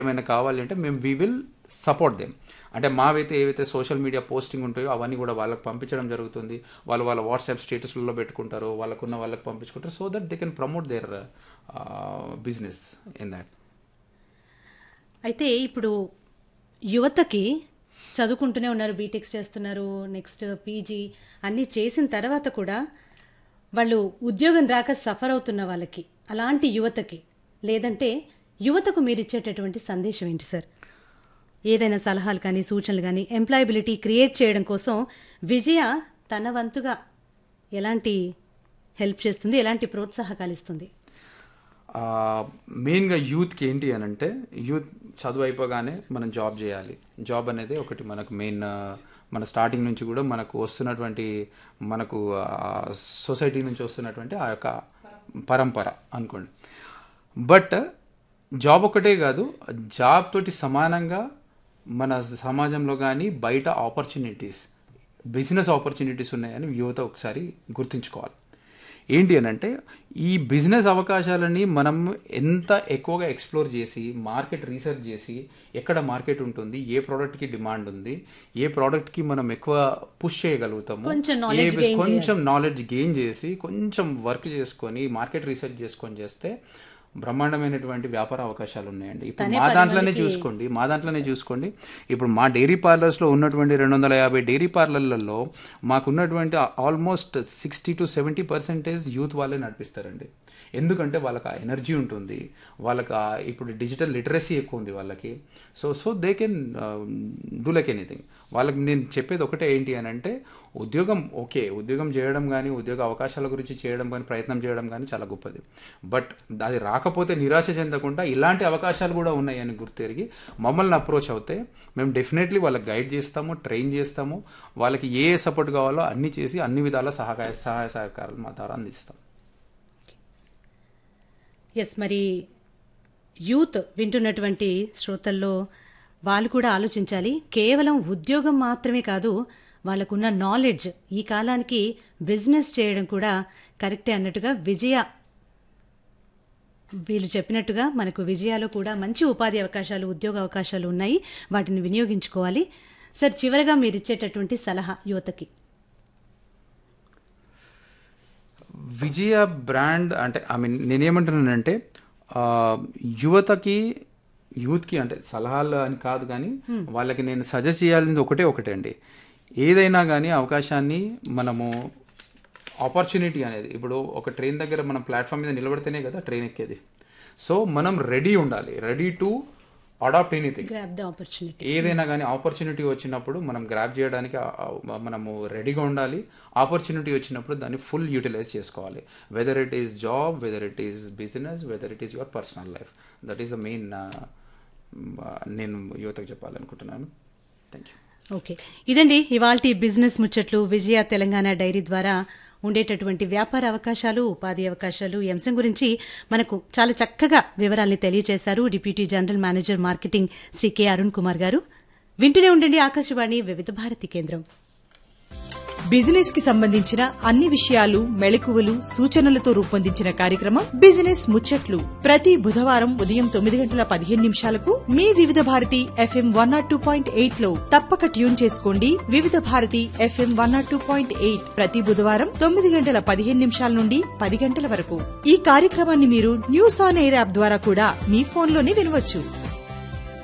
ఏమైనా కావాలి అంటే మేము వీ విల్ సపోర్ట్ దెమ్ అంటే మావైతే ఏవైతే సోషల్ మీడియా పోస్టింగ్ ఉంటాయో అవన్నీ కూడా వాళ్ళకి పంపించడం జరుగుతుంది వాళ్ళు వాళ్ళ వాట్సాప్ స్టేటస్లలో పెట్టుకుంటారు వాళ్ళకున్న వాళ్ళకి పంపించుకుంటారు so that they can promote their business in that అయితే ఇప్పుడు యువతకి చదువుకుంటూనే ఉన్నారు బీటెక్స్ చేస్తున్నారు నెక్స్ట్ పీజీ అన్నీ చేసిన తర్వాత కూడా వాళ్ళు ఉద్యోగం రాక సఫర్ అవుతున్న వాళ్ళకి అలాంటి యువతకి లేదంటే యువతకు మీరు ఇచ్చేటటువంటి సందేశం ఏంటి సార్ ఏదైనా సలహాలు కానీ సూచనలు కానీ ఎంప్లాయబిలిటీ క్రియేట్ చేయడం కోసం విజయ తన వంతుగా ఎలాంటి హెల్ప్ చేస్తుంది ఎలాంటి ప్రోత్సాహకాలు ఇస్తుంది మెయిన్గా యూత్కి ఏంటి అని అంటే యూత్ చదువు అయిపోగానే మనం జాబ్ చేయాలి జాబ్ అనేది ఒకటి మనకు మెయిన్ మన స్టార్టింగ్ నుంచి కూడా మనకు వస్తున్నటువంటి మనకు సొసైటీ నుంచి వస్తున్నటువంటి ఆ యొక్క పరంపర అనుకోండి బట్ జాబ్ ఒకటే కాదు జాబ్ తోటి సమానంగా మన సమాజంలో కానీ బయట ఆపర్చునిటీస్ బిజినెస్ ఆపర్చునిటీస్ ఉన్నాయని యువత ఒకసారి గుర్తుంచుకోవాలి ఏంటి అని అంటే ఈ బిజినెస్ అవకాశాలని మనం ఎంత ఎక్కువగా ఎక్స్ప్లోర్ చేసి మార్కెట్ రీసెర్చ్ చేసి ఎక్కడ మార్కెట్ ఉంటుంది ఏ ప్రోడక్ట్కి డిమాండ్ ఉంది ఏ ప్రోడక్ట్కి మనం ఎక్కువ పుష్ చేయగలుగుతాము కొంచెం ఏ knowledge బes- gain కొంచెం నాలెడ్జ్ గెయిన్ చేసి కొంచెం వర్క్ చేసుకొని మార్కెట్ రీసెర్చ్ చేసుకొని చేస్తే బ్రహ్మాండమైనటువంటి వ్యాపార అవకాశాలు ఉన్నాయండి ఇప్పుడు తనే మా పది దాంట్లోనే మందికి- చూసుకోండి మా దాంట్లోనే చూసుకోండి ఇప్పుడు మా డైరీ పార్లర్స్లో ఉన్నటువంటి రెండు వందల యాభై డైరీ పార్లర్లలో మాకున్నటువంటి almost sixty to seventy percentage youth వాళ్ళే నడిపిస్తారండి ఎందుకంటే వాళ్ళకి ఆ ఎనర్జీ ఉంటుంది వాళ్ళకి ఆ ఇప్పుడు డిజిటల్ లిటరసీ ఎక్కువ ఉంది వాళ్ళకి so so they can do like anything వాళ్ళకి నేను చెప్పేది ఒకటే ఏంటి అని అంటే ఉద్యోగం ఓకే ఉద్యోగం చేయడం కానీ ఉద్యోగ అవకాశాల గురించి చేయడం కానీ ప్రయత్నం చేయడం కానీ చాలా గొప్పది బట్ అది రాకపోతే నిరాశ చెందకుండా ఇలాంటి అవకాశాలు కూడా ఉన్నాయని గుర్తెరిగి మమ్మల్ని అప్రోచ్ అవుతే మేము డెఫినెట్లీ వాళ్ళకి గైడ్ చేస్తాము ట్రైన్ చేస్తాము వాళ్ళకి ఏ ఏ సపోర్ట్ కావాలో అన్ని చేసి అన్ని విధాల సహాయ సహాయ సహకారాలు మా ద్వారా అందిస్తాం ఎస్ మరి యూత్ వింటున్నటువంటి శ్రోతల్లో వాళ్ళు కూడా ఆలోచించాలి కేవలం ఉద్యోగం మాత్రమే కాదు వాళ్ళకున్న నాలెడ్జ్ ఈ కాలానికి బిజినెస్ చేయడం కూడా కరెక్టే అన్నట్టుగా విజయ వీళ్ళు చెప్పినట్టుగా మనకు విజయాలో కూడా మంచి ఉపాధి అవకాశాలు ఉద్యోగ అవకాశాలు ఉన్నాయి వాటిని వినియోగించుకోవాలి సార్ చివరగా మీరు ఇచ్చేటటువంటి సలహా యువతకి విజయ బ్రాండ్ అంటే ఐ మీన్ నేనేమంటున్నానంటే ఆ, యువతకి యూత్కి అంటే సలహాలు అని కాదు కానీ వాళ్ళకి నేను సజెస్ట్ చేయాల్సింది ఒకటే ఒకటే అండి ఏదైనా కానీ అవకాశాన్ని మనము ఆపర్చునిటీ అనేది ఇప్పుడు ఒక ట్రైన్ దగ్గర మనం ప్లాట్ఫామ్ మీద నిలబడితేనే కదా ట్రైన్ ఎక్కేది సో మనం రెడీ ఉండాలి ready to adapt anything grab the opportunity ఏదైనా కానీ ఆపర్చునిటీ వచ్చినప్పుడు మనం గ్రాప్ చేయడానికి ఆ- ఆ- మనము రెడీగా ఉండాలి ఆపర్చునిటీ వచ్చినప్పుడు దాన్ని ఫుల్ యూటిలైజ్ చేసుకోవాలి whether it is job whether it is business whether it is your personal life that is the main నేను యువతకు చెప్పాలనుకుంటున్నాను థ్యాంక్ యూ ఓకే ఇదండి ఇవాల్టి బిజినెస్ ముచ్చట్లు విజయ తెలంగాణ డైరీ ద్వారా ఉండేటటువంటి వ్యాపార అవకాశాలు ఉపాధి అవకాశాలు ఈ అంశం గురించి మనకు చాలా చక్కగా వివరాల్ని తెలియజేశారు deputy general manager marketing Shri K Arun Kumar గారు వింటూనే ఉండండి ఆకాశవాణి వివిధ భారతి కేంద్రం బిజినెస్ కి సంబంధించిన అన్ని విషయాలు మెళకువలు సూచనలతో రూపొందించిన కార్యక్రమం బిజినెస్ ముచ్చట్లు ప్రతి బుధవారం ఉదయం తొమ్మిది గంటల పదిహేను నిమిషాలకు మీ Vividh Bharati FM one nought two point eight లో తప్పక ట్యూన్ చేసుకోండి Vividh Bharati FM one nought two point eight ప్రతి బుధవారం తొమ్మిది గంటల పదిహేను నిమిషాల నుండి పది గంటల వరకు ఈ కార్యక్రమాన్ని మీరు న్యూస్ ఆన్ ఎయిర్ యాప్ ద్వారా కూడా మీ ఫోన్లోనే వినవచ్చు